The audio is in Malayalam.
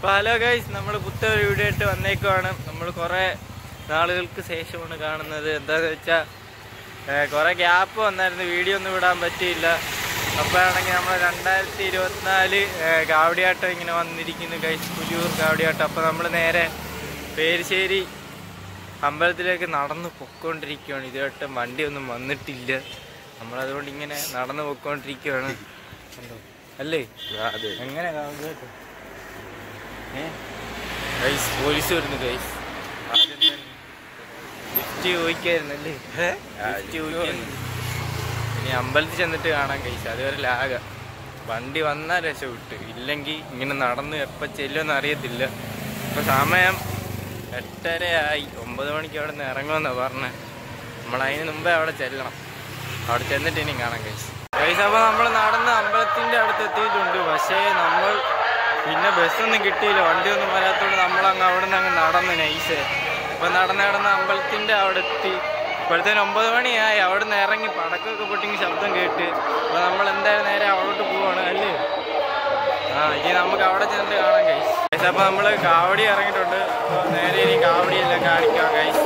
അപ്പോൾ ഹലോ ഗൈസ് നമ്മൾ പുത്ത ഒരു വീഡിയോ ആയിട്ട് വന്നേക്കുവാണ് നമ്മൾ കുറേ നാളുകൾക്ക് ശേഷമാണ് കാണുന്നത് എന്താണെന്ന് വെച്ചാൽ കുറേ ഗ്യാപ്പ് വന്നായിരുന്നു വീഡിയോ ഒന്നും വിടാൻ പറ്റിയില്ല അപ്പോഴാണെങ്കിൽ നമ്മൾ രണ്ടായിരത്തി ഇരുപത്തിനാല് കാവടിയാട്ടം ഇങ്ങനെ വന്നിരിക്കുന്നു ഗൈസ് പുലിയൂർ കാവടിയാട്ടം അപ്പോൾ നമ്മൾ നേരെ പേരിശ്ശേരി അമ്പലത്തിലേക്ക് നടന്ന് പൊക്കോണ്ടിരിക്കുകയാണ് ഇതുവട്ടം വണ്ടിയൊന്നും വന്നിട്ടില്ല നമ്മളതുകൊണ്ട് ഇങ്ങനെ നടന്ന് പൊക്കോണ്ടിരിക്കുകയാണ് കണ്ടോ? അല്ലേ അതെ എങ്ങനെ കാവടിയാട്ടം ഏ ഗൈസ് പോലീസ് വരുന്നു ഗൈസ് ലിഫ്റ്റ് ചോദിക്കായിരുന്നല്ലേ ലിഫ്റ്റ് ചോദിക്കായിരുന്നു ഇനി അമ്പലത്തിൽ ചെന്നിട്ട് കാണാൻ ഗൈസ് അതുവരെ ലാഗ വണ്ടി വന്നാൽ രക്ഷവിട്ട് ഇല്ലെങ്കിൽ ഇങ്ങനെ നടന്ന് എപ്പോൾ ചെല്ലുമെന്ന് അറിയത്തില്ല ഇപ്പൊ സമയം എട്ടരയായി ഒമ്പത് മണിക്ക് അവിടെ നിന്ന് ഇറങ്ങുമെന്നാണ് പറഞ്ഞത് നമ്മൾ അതിന് മുമ്പേ അവിടെ ചെല്ലണം അവിടെ ചെന്നിട്ട് ഇനി കാണാം ഗൈസ് ഗൈസ് അപ്പോൾ നമ്മൾ നടന്ന് അമ്പലത്തിൻ്റെ അടുത്ത് എത്തിയിട്ടുണ്ട് പക്ഷേ നമ്മൾ പിന്നെ ബസ്സൊന്നും കിട്ടിയില്ല വണ്ടിയൊന്നും വരാത്തോണ്ട് നമ്മൾ അങ്ങ് അവിടെ നിന്ന് അങ്ങ് നടന്ന് നൈസ് ഇപ്പൊ നടന്ന് നടന്ന് അമ്പലത്തിന്റെ അവിടെ എത്തി ഇപ്പോഴത്തേന് ഒമ്പത് മണിയായി അവിടെ നിന്ന് ഇറങ്ങി പടക്കമൊക്കെ പൊട്ടിങ്ങി ശബ്ദം കേട്ട് അപ്പൊ നമ്മൾ എന്തായാലും നേരെ അവിടോട്ട് പോവാണ് അല്ലേ ആ ഇനി നമുക്ക് അവിടെ ചെന്നിട്ട് കാണാം കൈസ് കൈസ് അപ്പൊ നമ്മള് കാവടി ഇറങ്ങിയിട്ടുണ്ട് അപ്പൊ നേരെ ഇനി കാവടി എല്ലാം കാണിക്കാം കൈസ്